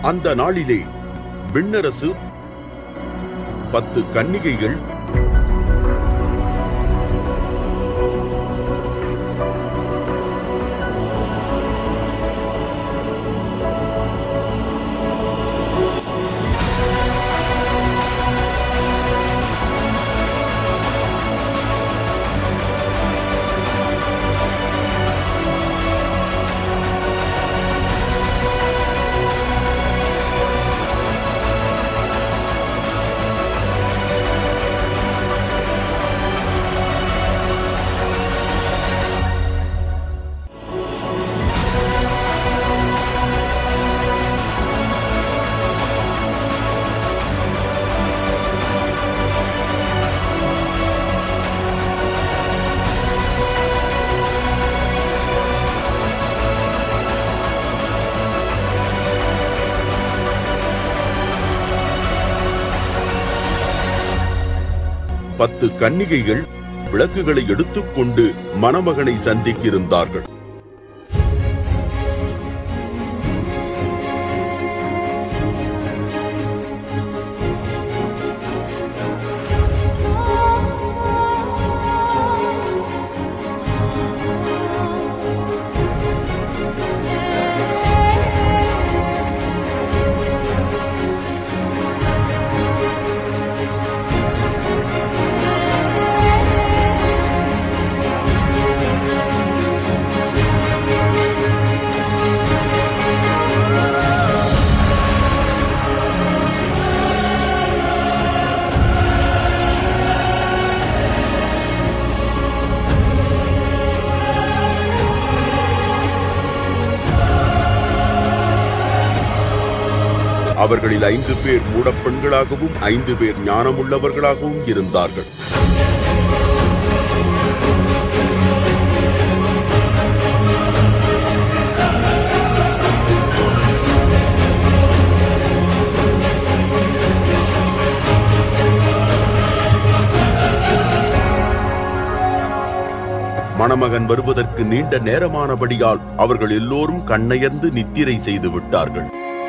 அந்த நாளிலே விண்ணரசு பத்து கன்னிகைகள் பத்து கன்னிகைகள் விளக்குகளை எடுத்துக்கொண்டு மணமகனை சந்திக்கிருந்தார்கள் அவர்களில் ஐந்து பேர் மூடப்பெண்களாகவும் ஐந்து பேர் ஞானமுள்ளவர்களாகவும் இருந்தார்கள் மணமகன் வருவதற்கு நீண்ட நேரமானபடியால் அவர்கள் எல்லோரும் கண்ணயர்ந்து நித்திரை செய்து விட்டார்கள்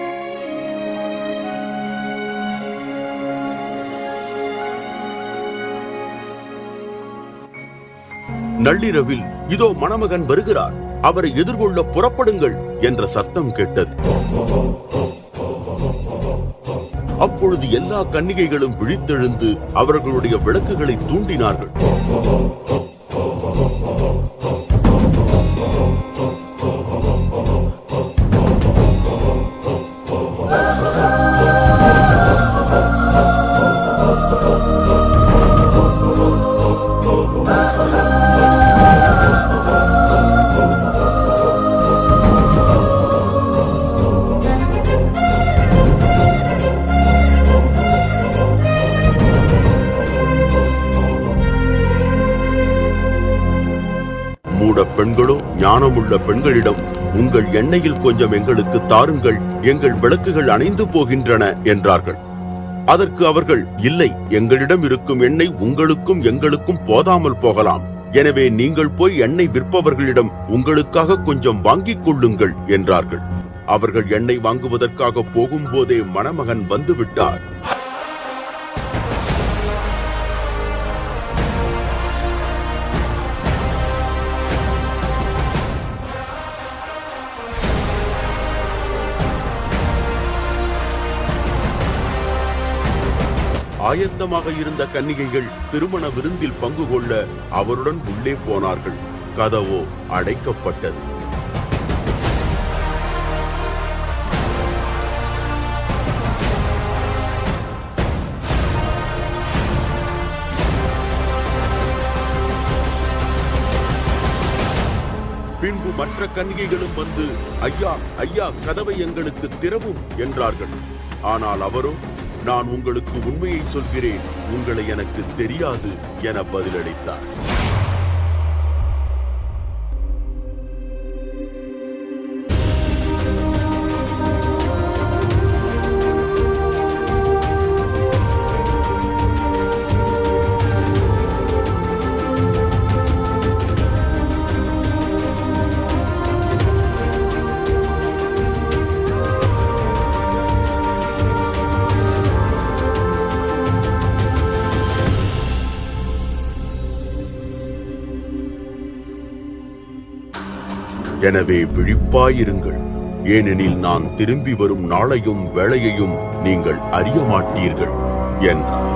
நள்ளிரவில் இதோ மணமகன் வருகிறார் அவரை எதிர்கொள்ள புறப்படுங்கள் என்ற சத்தம் கேட்டது அப்பொழுது எல்லா கன்னிகைகளும் விழித்தெழுந்து அவர்களுடைய விளக்குகளை தூண்டினார்கள் மூட பெண்களோ ஞானமுள்ள பெண்களிடம் உங்கள் எண்ணெயில் கொஞ்சம் எங்களுக்கு தாருங்கள் எங்கள் விளக்குகள் அணைந்து போகின்றன என்றார்கள் அதற்கு அவர்கள் இல்லை எங்களிடம் இருக்கும் எண்ணெய் உங்களுக்கும் எங்களுக்கும் போதாமல் போகலாம் எனவே நீங்கள் போய் எண்ணெய் விற்பவர்களிடம் உங்களுக்காக கொஞ்சம் வாங்கிக் கொள்ளுங்கள் என்றார்கள் அவர்கள் எண்ணெய் வாங்குவதற்காக போகும்போதே மணமகன் வந்துவிட்டார் ஆயத்தமாக இருந்த கன்னிகைகள் திருமண விருந்தில் பங்கு கொள்ள அவருடன் உள்ளே போனார்கள் கதவோ அடைக்கப்பட்டது பின்பு மற்ற கன்னிகைகளும் வந்து ஐயா ஐயா கதவை எங்களுக்கு திறவும் என்றார்கள் ஆனால் அவரோ நான் உங்களுக்கு உண்மையை சொல்கிறேன் உங்களை எனக்கு தெரியாது என பதிலளித்தார் எனவே விழிப்பாயிருங்கள் ஏனெனில் நான் திரும்பி வரும் நாளையும் வேளையையும் நீங்கள் அறிய மாட்டீர்கள் என்றார்